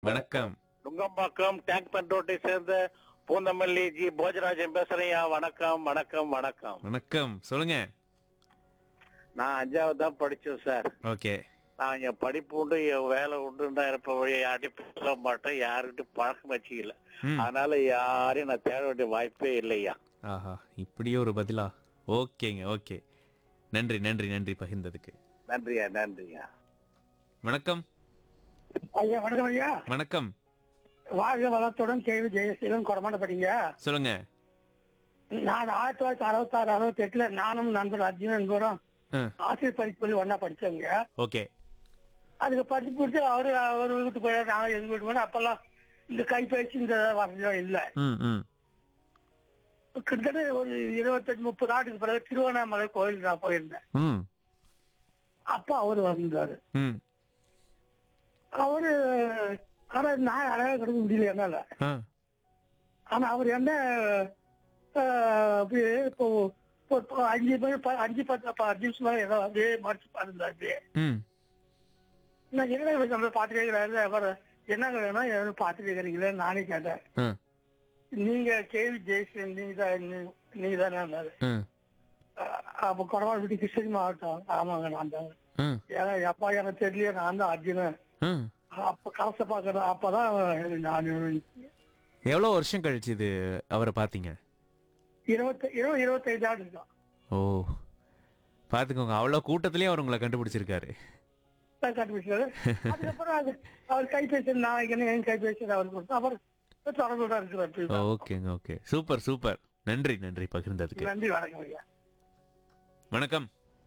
வணக்கம் Nungambakkam tank fund ரோட்டை சேர்ந்த பூந்தமல்லி ஜி போஜராஜன் பேசுறேன்யா வணக்கம் வணக்கம் வணக்கம் வணக்கம் சொல்லுங்க நான் அஞ்சாவது தான் படிச்சேன் சார் ஓகே நான் என் படிப்பு உண்டு என் வேலை உண்டு இருப்ப வழி யார்ட்டையும் பேச மாட்டேன் யாருக்கிட்டையும் பழக்கம் வச்சுக்கல ம் அதனால யாரையும் நான் தேட வேண்டிய வாய்ப்பே இல்லையா ஆஹா இப்படியே ஒரு பதிலா ஓகேங்க ஓகே நன்றி நன்றி நன்றி பகிர்ந்ததுக்கு நன்றியா நன்றியா வணக்கம் ஐயா வணக்கம் ஐயா வணக்கம் வாழ்க வளத்துடன் கேள்வி ஜெயசீலன் கொடமாட்டப்பட்டீங்க சொல்லுங்க நான் ஆயிரத்தி தொள்ளாயிரத்தி அறுபத்தாறு அறுபத்தி எட்டுல நானும் நண்பர் அர்ஜுன் என்பவரும் ஆ, ஆசிரியர் படிப்பு ஒன்னா படிச்சவங்க ஓகே அதுக்கு படிச்சு முடிச்சு அவரு அவர் வீட்டுக்கு போய் நாங்க எங்க வீட்டு போனோம் அப்பெல்லாம் இந்த கைபேசி இந்த வசதியும் இல்ல ம் ம் கிட்டத்தட்ட ஒரு இருபத்தஞ்சு முப்பது ஆண்டுக்கு பிறகு திருவண்ணாமலை கோயில் நான் போயிருந்தேன் ம் அப்ப அவரு வந்தாரு ம் அவரு ஆனா நான் அழகா கிடைக்க முடியல என்னால ஆ ஆனா அவர் என்ன ஆஹ், அப்படியே இப்போ ஒரு ப- அஞ்சு பேர் ப- அஞ்சு பத்து ப- அஞ்சு நிமிஷம் மேல ஏதோ அப்படியே மறைச்சு பாருந்தாரு ம் நான் என்ன இவர் நம்மள பாத்து கேட்கிறாரு அவர் என்னங்க வேணும் எதுவும் பாத்து கேட்கறீங்களே நானே கேட்டேன் ஆ நீங்க கேவி ஜெயசன் நீங்க தான் நீங்க தானே ஆ அப்ப கொடவாள் வீட்டு கிருஷ்ணகிரி மாவட்டம் ஆமாங்க நான் தான் ஆ ஏன்னா அப்பா எனக்கு தெரியல நான் தான் அர்ஜுனன் ஆ அப்ப கலச பாக்குறேன் அப்பதான் நான் எவ்வளோ வருஷம் கழிச்சு இது அவரை பார்த்தீங்க இருபத்தி இருபது இருபத்தைந்து ஆண்டு இருக்கான் ஓ பார்த்துக்கோங்க அவ்வளோ கூட்டத்திலேயே அவர் உங்களை கண்டுபிடிச்சிருக்காரு தான் கண்டுபிடிச்சாரு அதுக்கப்புறம் அது அவர் கைபேசி நான் என்ன என் கைபேசி அவர் கொடுத்து அவர் தொடர்பு தான் இருக்கிறார் ஓகேங்க ஓகே சூப்பர் சூப்பர் நன்றி நன்றி பகிர்ந்ததுக்கு நன்றி வணக்கம் ஐயா வணக்கம்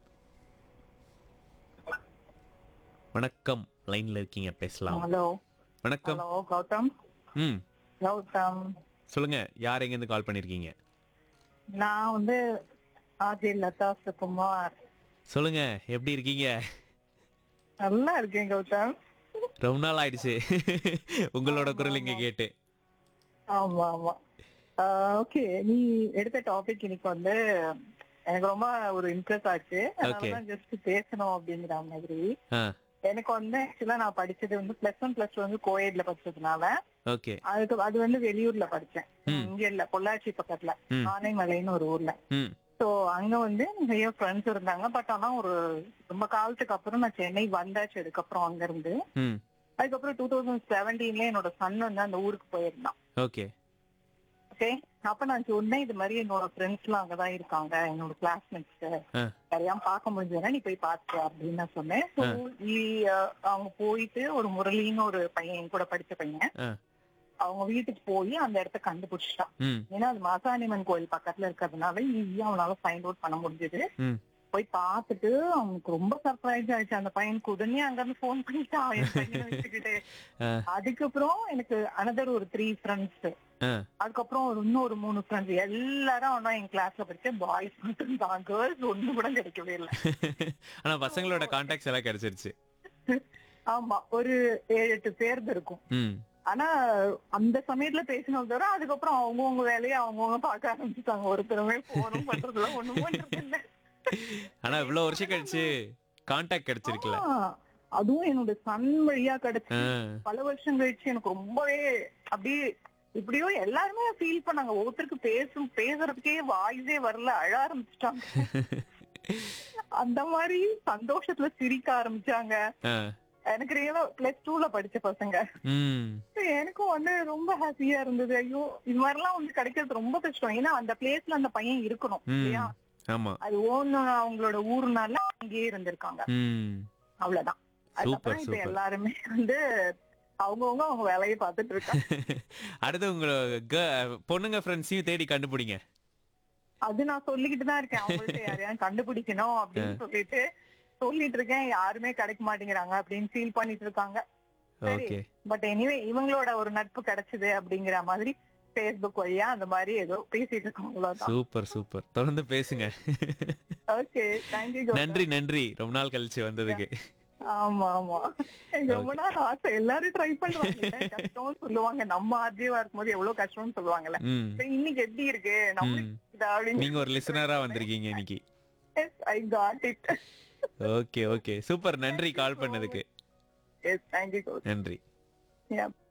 வணக்கம் லைன்ல இருக்கீங்க பேசலாம் ஹலோ வணக்கம் ஹலோ கௌதம் ம் கௌதம் சொல்லுங்க யார் எங்க இருந்து கால் பண்ணிருக்கீங்க நான் வந்து ஆஜி லதா சுகுமார் சொல்லுங்க எப்படி இருக்கீங்க நல்லா இருக்கேன் கௌதம் ரொம்ப நாள் ஆயிடுச்சு உங்களோட குரல் இங்க கேட்டு ஆமா ஆமா ஓகே நீ எடுத்த டாபிக் இன்னைக்கு வந்து எனக்கு ரொம்ப ஒரு இன்ட்ரெஸ்ட் ஆச்சு அதனாலதான் ஜஸ்ட் பேசணும் அப்படிங்கிற மாதிரி ஆ எனக்கு வந்து ஆக்சுவலா நான் படிச்சது வந்து பிளஸ் ஒன் பிளஸ் டூ வந்து கோயட்ல படிச்சதுனால ஓகே அதுக்கு அது வந்து வெளியூர்ல படிச்சேன் ம். இங்க இல்ல பொள்ளாச்சி பக்கத்துல ம். ஆனைமலைன்னு ஒரு ஊர்ல ம் சோ அங்க வந்து நிறைய ஃப்ரெண்ட்ஸ் இருந்தாங்க பட் ஆனா ஒரு ரொம்ப காலத்துக்கு அப்புறம் நான் சென்னை வந்தாச்சு அதுக்கப்புறம் அங்க இருந்து ம் அதுக்கப்புறம் டூ தௌசண்ட் செவன்டீன்ல என்னோட சன் வந்து அந்த ஊருக்கு போயிருந்தான் ஓகே ஓகே அப்ப நான் சொன்னேன் இது மாதிரி என்னோட ஃப்ரெண்ட்ஸ் எல்லாம் அங்கதான் இருக்காங்க என்னோட கிளாஸ்மேட்ஸ் ஆ. யாரையா பார்க்க முடிஞ்சதுன்னா நீ போய் பாத்து அப்படின்னு நான் சொன்னேன் So, he, uh, அவங்க போயிட்டு ஒரு முரளின்னு ஒரு பையன் என் கூட படிச்ச பையன் ஆ. அவங்க வீட்டுக்கு போய் அந்த இடத்த கண்டுபிடிச்சிட்டான் ம் ஏன்னா அது மாசாணிமன் கோயில் பக்கத்துல இருக்கிறதுனால ஈஸியா அவனால ஃபைண்ட் அவுட் பண்ண முடிஞ்சது ம் போய் பார்த்துட்டு அவனுக்கு ரொம்ப சர்ப்ரைஸ் ஆயிடுச்சு அந்த பையனுக்கு உடனே அங்க இருந்து போன் பண்ணிட்டான் என் பையனை வச்சுக்கிட்டு ஆ. அதுக்கப்புறம் எனக்கு அனதர் ஒரு த்ரீ ஃப்ரெண்ட்ஸ் ஆ அதுக்கப்புறம் ஒரு இன்னும் ஒரு மூணு ஃப்ரெண்ட்ஸ் எல்லாரும் அவனா என் கிளாஸ்ல படிச்ச பாய்ஸ் மட்டும் தான் கேர்ள்ஸ் ஒண்ணு கூட கிடைக்கவே இல்லை ஆனா பசங்களோட கான்டாக்ட்ஸ் எல்லாம் கிடைச்சிருச்சு ஆமா ஒரு ஏழு எட்டு பேர் இருக்கும் ம் ஆனா அந்த சமயத்துல பேசினது தவிர அதுக்கப்புறம் அவங்கவுங்க வேலையை அவங்கவுங்க பார்க்க ஆரம்பிச்சுட்டாங்க ஒருத்தருமே போனும் பண்றதுல ஒண்ணும் பண்றது இல்ல ஆனா இவ்வளவு வருஷம் கழிச்சு கான்டாக்ட் கிடைச்சிருக்குல்ல ஆ, அதுவும் என்னோட சன் வழியா கிடைச்சு ஆ, பல வருஷம் கழிச்சு எனக்கு ரொம்பவே அப்படியே இப்படியோ எல்லாருமே ஃபீல் பண்ணாங்க ஒவ்வொருத்தருக்கு பேசும் பேசுறதுக்கே வாய்ஸே வரல அழ ஆரம்பிச்சிட்டாங்க அந்த மாதிரி சந்தோஷத்துல சிரிக்க ஆரம்பிச்சாங்க ஆ, எனக்கு ரியலா பிளஸ் டூல படிச்ச பசங்க ம் எனக்கும் வந்து ரொம்ப ஹாப்பியா இருந்தது ஐயோ இது மாதிரிலாம் வந்து கிடைக்கிறது ரொம்ப கஷ்டம் ஏன்னா அந்த பிளேஸ்ல அந்த பையன் இருக்கணும் ம் இல்லையா ஆமா அது ஓன்னு அவங்களோட ஊருனால அங்கேயே இருந்திருக்காங்க ம் அவ்வளவுதான் அதுக்கப்புறம் இப்ப சூப்பர். எல்லாருமே வந்து அவங்கவுங்க அவங்க வேலையை பார்த்துட்டு இருக்காங்க அடுத்து உங்களோட க- பொண்ணுங்க ஃப்ரெண்ட்ஸையும் தேடி கண்டுபிடிங்க அது நான் சொல்லிக்கிட்டு தான் இருக்கேன் அவங்கள்ட்ட யாரையாவது கண்டுபிடிக்கணும் அப்படின்னு சொல்லிட்டு சொல்லிட்டு இருக்கேன் யாருமே கிடைக்க மாட்டேங்கிறாங்க அப்படின்னு ஃபீல் பண்ணிட்டு இருக்காங்க சரி ஓகே பட் எனிவே இவங்களோட ஒரு நட்பு கிடைச்சது அப்படிங்கிற மாதிரி Facebook வழியா அந்த மாதிரி ஏதோ பேசிட்டு இருக்கோம் அவ்வளவுதான் சூப்பர் சூப்பர் தொடர்ந்து பேசுங்க ஓகே தேங்க்யூ நன்றி நன்றி ரொம்ப நாள் கழிச்சு வந்ததுக்கு ஆமா ஆமா எனக்கு ரொம்ப நாள் ஆசை எல்லாரும் ட்ரை பண்றாங்க கஷ்டம்னு சொல்லுவாங்க நம்ம ஆர்ஜிவா இருக்கும்போது எவ்வளவு கஷ்டம்னு சொல்லுவாங்கல்ல ம் சரி, இன்னைக்கு எப்படி இருக்கு நம்மளுக்கு ம். இது அப்படின்னு நீங்க ஒரு லிசனரா வந்திருக்கீங்க இன்னைக்கு I got it okay okay super நன்றி கால் பண்ணதுக்கு எஸ் தேங்க்யூ நன்றி Yeah.